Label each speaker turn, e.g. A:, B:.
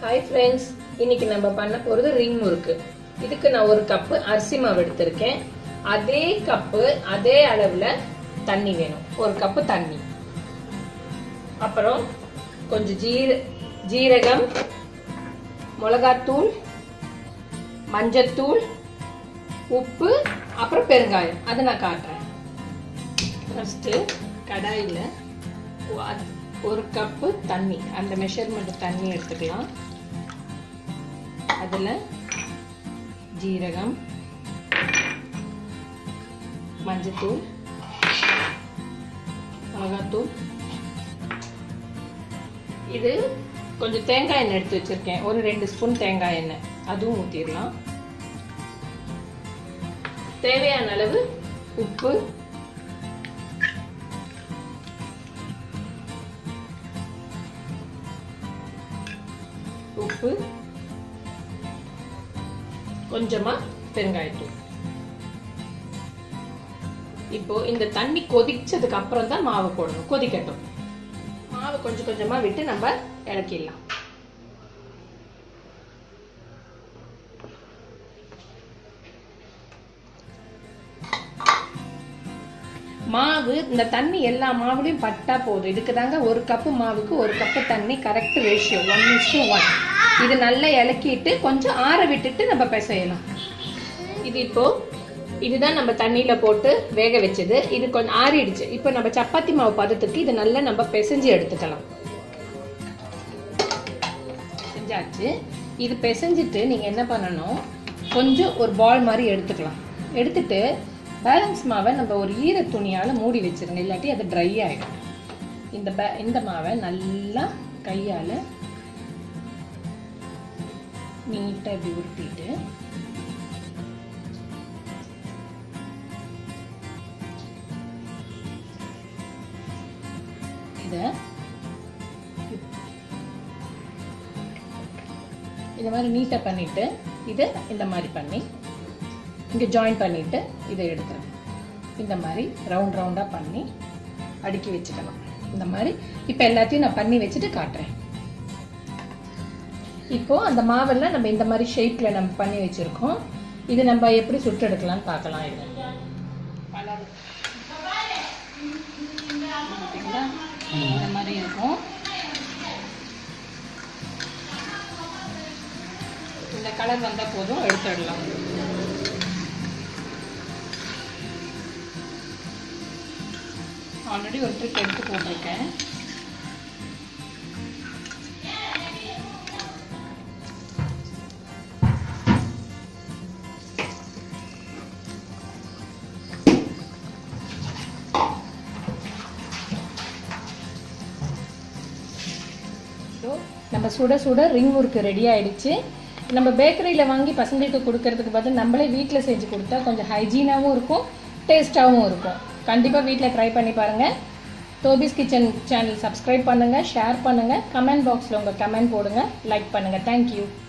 A: hi friends இன்னைக்கு நம்ம பண்ண போகிறது ரிங் முறுக்கு இதுக்கு நான் ஒரு கப்பு அரிசி மாவு எடுத்திருக்கேன் அதே கப்பு அதே அளவில் தண்ணி வேணும் ஒரு கப்பு தண்ணி அப்புறம் கொஞ்சம் ஜீர ஜீரகம் மிளகாத்தூள் மஞ்சத்தூள் உப்பு அப்புறம் பெருங்காயம் அதை நான் காட்டுறேன் ஃபஸ்ட்டு கடாயில் ஒரு கப்பு தண்ணி அந்த மெஷர்மெண்ட் தண்ணி எடுத்துக்கலாம் அதில் ஜீரகம் மஞ்சத்தூள் மிளகாத்தூள் இது கொஞ்சம் தேங்காய் எண்ணெய் எடுத்து வச்சிருக்கேன் ஒரு ரெண்டு ஸ்பூன் தேங்காய் எண்ணெய் அதுவும் ஊற்றிடலாம் தேவையான அளவு உப்பு உப்பு கொஞ்சமா பெருங்காயத்தூள் இப்போ இந்த தண்ணி கொதிச்சதுக்கு அப்புறம் தான் மாவு போடணும் கொதிக்கட்டும் மாவு கொஞ்சம் கொஞ்சமா விட்டு நம்ம இறக்கிடலாம் மாவு இந்த தண்ணி எல்லா மாவுலையும் பட்டா போதும் இதுக்கு தாங்க ஒரு கப்பு மாவுக்கு ஒரு கப்பு தண்ணி correct ratio one is one இது நல்லா இலக்கிட்டு கொஞ்சம் ஆற விட்டுட்டு நம்ம பிசையலாம் இது இப்போ இதுதான் நம்ம தண்ணியில போட்டு வேக வச்சது இது கொஞ்சம் ஆறிடுச்சு இப்போ நம்ம சப்பாத்தி மாவு பதத்துக்கு இது நல்லா நம்ம பிசைஞ்சு எடுத்துக்கலாம் செஞ்சாச்சு இது பிசைஞ்சிட்டு நீங்க என்ன பண்ணணும் கொஞ்சம் ஒரு பால் மாதிரி எடுத்துக்கலாம் எடுத்துட்டு பேலன்ஸ் மாவை நம்ம ஒரு ஈர துணியால் மூடி வச்சிருங்க இல்லாட்டி அது ட்ரை ஆகிடும் இந்த பே இந்த மாவை நல்லா கையால் நீட்டாக இப்படி உருட்டிட்டு இதை இந்த மாதிரி நீட்டாக பண்ணிவிட்டு இதை இந்த மாதிரி பண்ணி இங்கே ஜாயின் பண்ணிவிட்டு இதை எடுத்துருங்க இந்த மாதிரி ரவுண்ட் ரவுண்டாக பண்ணி அடுக்கி வச்சுக்கலாம் இந்த மாதிரி இப்போ எல்லாத்தையும் நான் பண்ணி வச்சுட்டு காட்டுறேன் இப்போ அந்த மாவெல்லாம் நம்ம இந்த மாதிரி ஷேப்பில் நம்ம பண்ணி வச்சுருக்கோம் இது நம்ம எப்படி சுட்டு எடுக்கலாம்னு பார்க்கலாம் இது பார்த்தீங்களா இந்த மாதிரி இருக்கும் இந்த கலர் வந்தால் போதும் எடுத்துடலாம் ஆல்ரெடி ஒரு ட்ரிக் எடுத்து போட்டிருக்கேன் நம்ம சுட சுட ரிங் முறுக்கு ரெடி ஆயிடுச்சு நம்ம பேக்கரியில் வாங்கி பசங்களுக்கு கொடுக்கறதுக்கு பதில் நம்மளே வீட்டில் செஞ்சு கொடுத்தா கொஞ்சம் ஹைஜீனாகவும் இருக்கும் டேஸ்ட்டாகவும் இருக்கும் கண்டிப்பாக வீட்டில் ட்ரை பண்ணி பாருங்கள் தோபிஸ் கிச்சன் சேனல் சப்ஸ்கிரைப் பண்ணுங்கள் ஷேர் பண்ணுங்கள் கமெண்ட் பாக்ஸில் உங்கள் கமெண்ட் போடுங்க லைக் பண்ணுங்கள் தேங்க்யூ